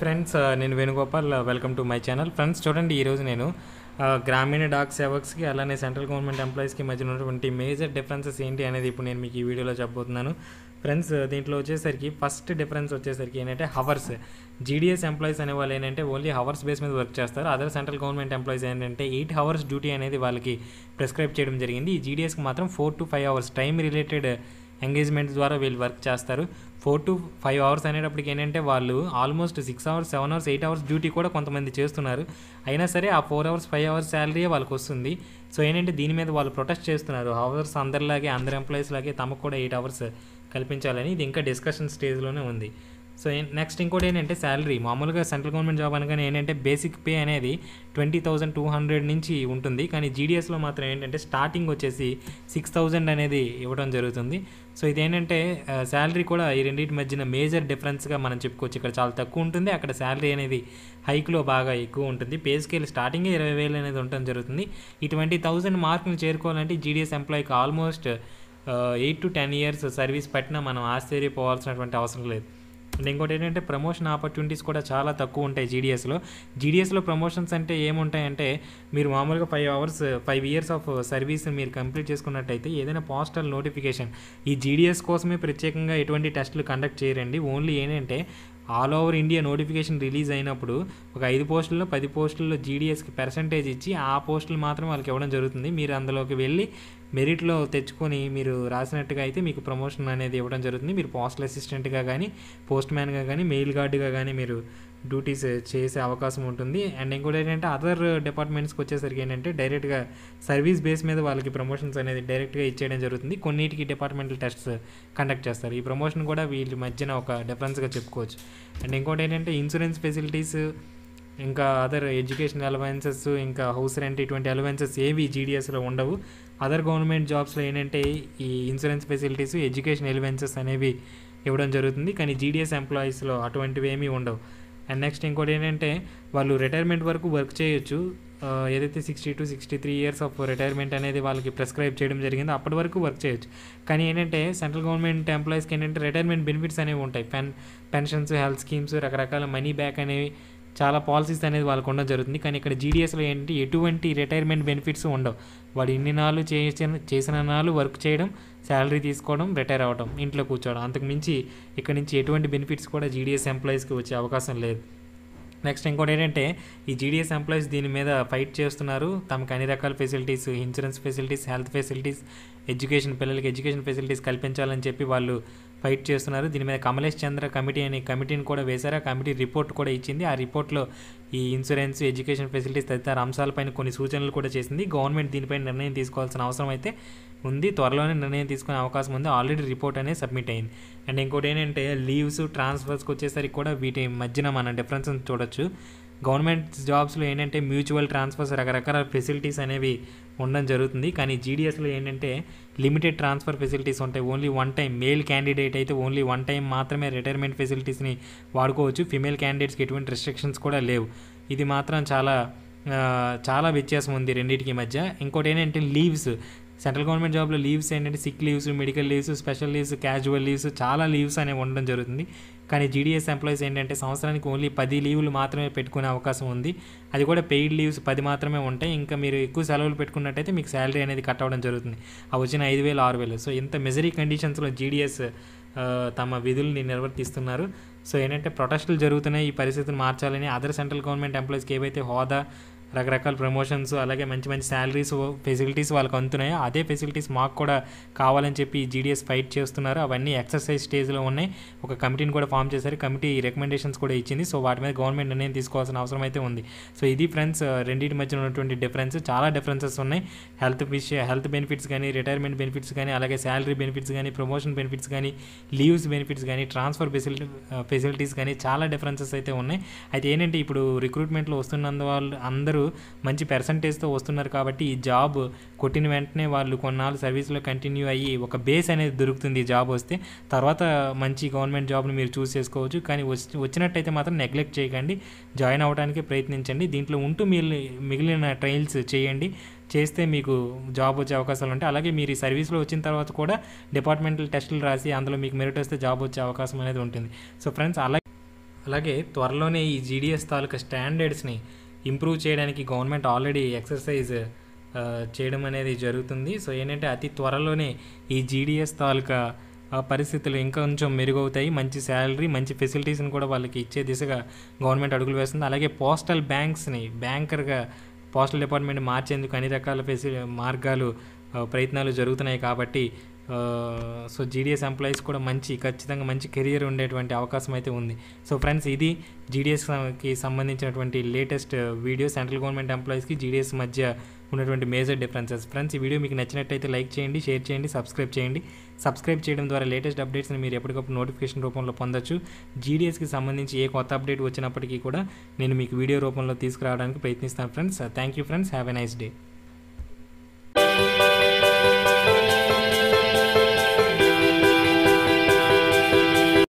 friends నేను Venugopal welcome to my channel friends చూడండి ఈరోజు నేను ఆ, గ్రామీణ డాక్ సేవక్స్కి అలానే సెంట్రల్ గవర్నమెంట్ ఎంప్లాయీస్కి మధ్య ఉన్నటువంటి మేజర్ డిఫరెన్సెస్ ఏంటి అనేది ఇప్పుడు నేను మీకు ఈ వీడియోలో చెప్పబోతున్నాను ఫ్రెండ్స్ దీంట్లో వచ్చేసరికి ఫస్ట్ డిఫరెన్స్ వచ్చేసరికి ఏంటంటే హవర్స్ జీడిఎస్ ఎంప్లాయీస్ అనే వాళ్ళు ఏంటంటే ఓన్లీ హవర్స్ బేస్ మీద వర్క్ చేస్తారు అదర్ సెంట్రల్ గవర్నమెంట్ ఎంప్లాయీస్ ఏంటంటే ఎయిట్ హవర్స్ డ్యూటీ అనేది వాళ్ళకి ప్రిస్క్రైబ్ చేయడం జరిగింది ఈ జీడిఎస్కి మాత్రం four to five hours time related engagement ద్వారా వీళ్ళు వర్క్ చేస్తారు ఫోర్ టు ఫైవ్ అవర్స్ అనేటప్పటికి ఏంటంటే వాళ్ళు almost six hours seven hours eight hours duty కూడా కొంతమంది చేస్తున్నారు అయినా సరే ఆ four hours five hours salary వాళ్ళకి వస్తుంది సో ఏంటంటే దీని మీద వాళ్ళు ప్రొటెస్ట్ చేస్తున్నారు అవర్స్ అందరిలాగే అందరి ఎంప్లాయీస్ లాగే తమకు కూడా ఎయిట్ అవర్స్ కల్పించాలని ఇది ఇంకా డిస్కషన్ స్టేజ్లోనే ఉంది సో నెక్స్ట్ ఇంకోటి ఏంటంటే శాలరీ మామూలుగా సెంట్రల్ గవర్నమెంట్ జాబ్ అనగానే ఏంటంటే బేసిక్ పే అనేది ట్వంటీ థౌజండ్ టూ హండ్రెడ్ నుంచి ఉంటుంది కానీ జీడిఎస్లో మాత్రం ఏంటంటే స్టార్టింగ్ వచ్చేసి సిక్స్ థౌజండ్ అనేది ఇవ్వడం జరుగుతుంది సో ఇదేంటంటే శాలరీ కూడా ఈ రెండింటి మధ్యన మేజర్ డిఫరెన్స్గా మనం చెప్పుకోవచ్చు ఇక్కడ చాలా తక్కువ ఉంటుంది అక్కడ శాలరీ అనేది హైక్లో బాగా ఎక్కువ ఉంటుంది పే స్కేల్ స్టార్టింగే ఇరవై వేలు అనేది ఉండటం జరుగుతుంది ఈ ట్వంటీ థౌజండ్ మార్క్ని చేరుకోవాలంటే జీడిఎస్ ఎంప్లాయీకి almost eight to ten years service పట్టినా మనం ఆశ్చర్యపోవాల్సినటువంటి అవసరం లేదు అండ్ ఇంకోటి ఏంటంటే ప్రమోషన్ ఆపర్చునిటీస్ కూడా చాలా తక్కువ ఉంటాయి జీడిఎస్లో జీడిఎస్లో ప్రమోషన్స్ అంటే ఏముంటాయంటే మీరు మామూలుగా five hours five years of service మీరు కంప్లీట్ చేసుకున్నట్టయితే ఏదైనా పోస్టల్ నోటిఫికేషన్ ఈ జీడిఎస్ కోసమే ప్రత్యేకంగా ఎటువంటి టెస్టులు కండక్ట్ చేయరండి ఓన్లీ ఏంటంటే all over India notification release అయినప్పుడు ఒక ఐదు పోస్టుల్లో పది పోస్టుల్లో జీడిఎస్కి పర్సంటేజ్ ఇచ్చి ఆ పోస్టులు మాత్రం వాళ్ళకి ఇవ్వడం జరుగుతుంది మీరు అందులోకి వెళ్ళి మెరిట్లో తెచ్చుకొని మీరు రాసినట్టుగా అయితే మీకు ప్రమోషన్ అనేది ఇవ్వడం జరుగుతుంది మీరు పోస్టల్ అసిస్టెంట్గా కానీ పోస్ట్ మ్యాన్గా కానీ మెయిల్ గార్డుగా కానీ మీరు డ్యూటీస్ చేసే అవకాశం ఉంటుంది అండ్ ఇంకోటి ఏంటంటే అదర్ డిపార్ట్మెంట్స్కి వచ్చేసరికి ఏంటంటే డైరెక్ట్గా సర్వీస్ బేస్ మీద వాళ్ళకి ప్రమోషన్స్ అనేది డైరెక్ట్గా ఇచ్చేయడం జరుగుతుంది కొన్నిటికి డిపార్ట్మెంటల్ టెస్ట్స్ కండక్ట్ చేస్తారు ఈ ప్రమోషన్ కూడా వీళ్ళ మధ్యన ఒక డిఫరెన్స్గా చెప్పుకోవచ్చు అండ్ ఇంకోటి ఏంటంటే ఇన్సూరెన్స్ ఫెసిలిటీస్ ఇంకా అదర్ ఎడ్యుకేషన్ అలవెన్సెస్ ఇంకా హౌస్ రెంట్ ఇటువంటి అలవెన్సెస్ ఏవి జీడిఎస్లో ఉండవు అదర్ గవర్నమెంట్ జాబ్స్లో ఏంటంటే ఈ ఇన్సూరెన్స్ ఫెసిలిటీస్ ఎడ్యుకేషన్ ఎలివెన్సెస్ అనేవి ఇవ్వడం జరుగుతుంది కానీ జీడిఎస్ ఎంప్లాయీస్లో అటువంటివి ఏమీ ఉండవు అండ్ నెక్స్ట్ ఇంకోటి ఏంటంటే వాళ్ళు రిటైర్మెంట్ వరకు వర్క్ చేయొచ్చు ఆ, ఏదైతే sixty two sixty three years of retirement అనేది వాళ్ళకి ప్రిస్క్రైబ్ చేయడం జరిగిందో అప్పటి వరకు వర్క్ చేయొచ్చు కానీ ఏంటంటే సెంట్రల్ గవర్నమెంట్ ఎంప్లాయీస్కి ఏంటంటే రిటైర్మెంట్ బెనిఫిట్స్ అనేవి ఉంటాయి పెన్ పెన్షన్స్ హెల్త్ స్కీమ్స్ రకరకాల మనీ బ్యాక్ అనేవి చాలా పాలసీస్ అనేది వాళ్ళకు ఉండడం జరుగుతుంది కానీ ఇక్కడ జీడిఎస్లో ఏంటి ఎటువంటి రిటైర్మెంట్ బెనిఫిట్స్ ఉండవు వాడు ఇన్ని నాళ్ళు చేసిన చేసిన నాళ్ళు వర్క్ చేయడం శాలరీ తీసుకోవడం రిటైర్ అవ్వడం ఇంట్లో కూర్చోవడం అంతకు మించి ఇక్కడ నుంచి ఎటువంటి బెనిఫిట్స్ కూడా జీడిఎస్ ఎంప్లాయీస్కి వచ్చే అవకాశం లేదు నెక్స్ట్ ఇంకోటి ఏంటంటే ఈ జీడిఎస్ ఎంప్లాయీస్ దీని మీద ఫైట్ చేస్తున్నారు తమకు అన్ని రకాల facilities insurance facilities health facilities education పిల్లలకి ఎడ్యుకేషన్ ఫెసిలిటీస్ కల్పించాలని చెప్పి వాళ్ళు ఫైట్ చేస్తున్నారు దీని మీద కమలేష్ చంద్ర కమిటీ అనే కమిటీని కూడా వేశారు ఆ కమిటీ రిపోర్ట్ కూడా ఇచ్చింది ఆ రిపోర్ట్లో ఈ ఇన్సూరెన్స్ ఎడ్యుకేషన్ ఫెసిలిటీస్ తదితర అంశాలపైన కొన్ని సూచనలు కూడా చేసింది గవర్నమెంట్ దీనిపై నిర్ణయం తీసుకోవాల్సిన అవసరం అయితే ఉంది త్వరలోనే నిర్ణయం తీసుకునే అవకాశం ఉంది ఆల్రెడీ రిపోర్ట్ అనేది సబ్మిట్ అయింది అండ్ ఇంకోటి ఏంటంటే లీవ్స్ ట్రాన్స్ఫర్స్కి వచ్చేసరికి కూడా వీటి మధ్యన మన డిఫరెన్స్ చూడొచ్చు గవర్నమెంట్ జాబ్స్లో ఏంటంటే మ్యూచువల్ ట్రాన్స్ఫర్స్ రకరకాల ఫెసిలిటీస్ అనేవి ఉండడం జరుగుతుంది కానీ జీడిఎస్లో ఏంటంటే లిమిటెడ్ ట్రాన్స్ఫర్ ఫెసిలిటీస్ ఉంటాయి only one time male candidate అయితే ఓన్లీ వన్ టైం మాత్రమే రిటైర్మెంట్ ఫెసిలిటీస్ని వాడుకోవచ్చు ఫిమేల్ క్యాండిడేట్స్కి ఎటువంటి రెస్ట్రిక్షన్స్ కూడా లేవు ఇది మాత్రం చాలా ఆ, చాలా వ్యత్యాసం ఉంది రెండింటికి మధ్య ఇంకోటి ఏంటంటే లీవ్స్ సెంట్రల్ గవర్నమెంట్ జాబ్లో లీవ్స్ ఏంటంటే sick leaves medical leaves special leaves casual leaves చాలా లీవ్స్ అనేవి ఉండడం జరుగుతుంది కానీ జీడిఎస్ ఎంప్లాయీస్ ఏంటంటే సంవత్సరానికి ఓన్లీ పది లీవులు మాత్రమే పెట్టుకునే అవకాశం ఉంది అది కూడా పెయిడ్ లీవ్స్ పది మాత్రమే ఉంటాయి ఇంకా మీరు ఎక్కువ సెలవులు పెట్టుకున్నట్టయితే మీకు శాలరీ అనేది కట్ అవ్వడం జరుగుతుంది ఆ వచ్చిన ఐదు వేలు ఆరు వేలు సో ఇంత మెజరీ కండిషన్స్లో జీడిఎస్ తమ విధుల్ని నిర్వర్తిస్తున్నారు సో ఏంటంటే ప్రొటెస్టులు జరుగుతున్నాయి ఈ పరిస్థితిని మార్చాలని అదర్ సెంట్రల్ గవర్నమెంట్ ఎంప్లాయీస్కి ఏవైతే హోదా రకరకాల ప్రమోషన్స్ అలాగే మంచి మంచి శాలరీస్ ఫెసిలిటీస్ వాళ్ళకి అందుతున్నాయో అదే ఫెసిలిటీస్ మాకు కూడా కావాలని చెప్పి జీడిఎస్ ఫైట్ చేస్తున్నారు అవన్నీ ఎక్సర్సైజ్ స్టేజ్లో ఉన్నాయి ఒక కమిటీని కూడా ఫామ్ చేశారు కమిటీ రికమెండేషన్స్ కూడా ఇచ్చింది సో వాటి మీద గవర్నమెంట్ నిర్ణయం తీసుకోవాల్సిన అవసరం అయితే ఉంది సో ఇది ఫ్రెండ్స్ రెండింటి మధ్య ఉన్నటువంటి డిఫరెన్స్ చాలా డిఫరెన్సెస్ ఉన్నాయి హెల్త్ విషయ హెల్త్ బెనిఫిట్స్ కానీ రిటైర్మెంట్ బెనిఫిట్స్ కానీ అలాగే శాలరీ బెనిఫిట్స్ కానీ ప్రమోషన్ బెనిఫిట్స్ కానీ లీవ్స్ బెనిఫిట్స్ కానీ ట్రాన్స్ఫర్ ఫెసిలిటీ ఫెసిలిటీస్ కానీ చాలా డిఫరెన్సెస్ అయితే ఉన్నాయి అయితే ఏంటంటే ఇప్పుడు రిక్రూట్మెంట్లో వస్తున్నందు వాళ్ళు అందరూ మంచి పర్సంటేజ్తో వస్తున్నారు కాబట్టి ఈ జాబ్ కొట్టిన వెంటనే వాళ్ళు కొన్నాళ్ళు సర్వీస్లో కంటిన్యూ అయ్యి ఒక బేస్ అనేది దొరుకుతుంది ఈ జాబ్ వస్తే తర్వాత మంచి గవర్నమెంట్ జాబ్ని మీరు చూస్ చేసుకోవచ్చు కానీ వచ్చి వచ్చినట్టయితే మాత్రం నెగ్లెక్ట్ చేయకండి జాయిన్ అవ్వడానికి ప్రయత్నించండి దీంట్లో ఉంటూ మీరు మిగిలిన ట్రయల్స్ చేయండి చేస్తే మీకు జాబ్ వచ్చే అవకాశాలు ఉంటాయి అలాగే మీరు ఈ సర్వీస్లో వచ్చిన తర్వాత కూడా డిపార్ట్మెంటల్ టెస్టులు రాసి అందులో మీకు మెరిట్ వస్తే జాబ్ వచ్చే అవకాశం అనేది ఉంటుంది సో ఫ్రెండ్స్ అలాగే అలాగే త్వరలోనే ఈ జీడిఎస్ తాలూకా స్టాండర్డ్స్ని ఇంప్రూవ్ చేయడానికి గవర్నమెంట్ ఆల్రెడీ ఎక్సర్సైజ్ ఆ, చేయడం అనేది జరుగుతుంది సో ఏంటంటే అతి త్వరలోనే ఈ జీడిఎస్ తాలూకా ఆ, పరిస్థితులు ఇంకా కొంచెం మెరుగవుతాయి మంచి శాలరీ మంచి ఫెసిలిటీస్ని కూడా వాళ్ళకి ఇచ్చే దిశగా గవర్నమెంట్ అడుగులు వేస్తుంది అలాగే పోస్టల్ బ్యాంక్స్ని బ్యాంకర్గా పోస్టల్ డిపార్ట్మెంట్ మార్చేందుకు అన్ని రకాల ఫెసి మార్గాలు ఆ, ప్రయత్నాలు జరుగుతున్నాయి కాబట్టి ఆ, సో జీడిఎస్ ఎంప్లాయీస్ కూడా మంచి ఖచ్చితంగా మంచి కెరియర్ ఉండేటువంటి అవకాశం అయితే ఉంది సో ఫ్రెండ్స్ ఇది జీడిఎస్కి సంబంధించినటువంటి లేటెస్ట్ వీడియో సెంట్రల్ గవర్నమెంట్ ఎంప్లాయీస్కి జీడిఎస్ మధ్య ఉన్నటువంటి మేజర్ డిఫరెన్సెస్ ఫ్రెండ్స్ ఈ వీడియో మీకు నచ్చినట్టయితే లైక్ చేయండి షేర్ చేయండి సబ్స్క్రైబ్ చేయండి సబ్స్క్రైబ్ చేయడం ద్వారా లేటెస్ట్ అప్డేట్స్ని మీరు ఎప్పటికప్పుడు నోటిఫికేషన్ రూపంలో పొందొచ్చు జీడిఎస్కి సంబంధించి ఏ కొత్త అప్డేట్ వచ్చినప్పటికీ కూడా నేను మీకు వీడియో రూపంలో తీసుకురావడానికి ప్రయత్నిస్తాను friends thank you friends have a nice day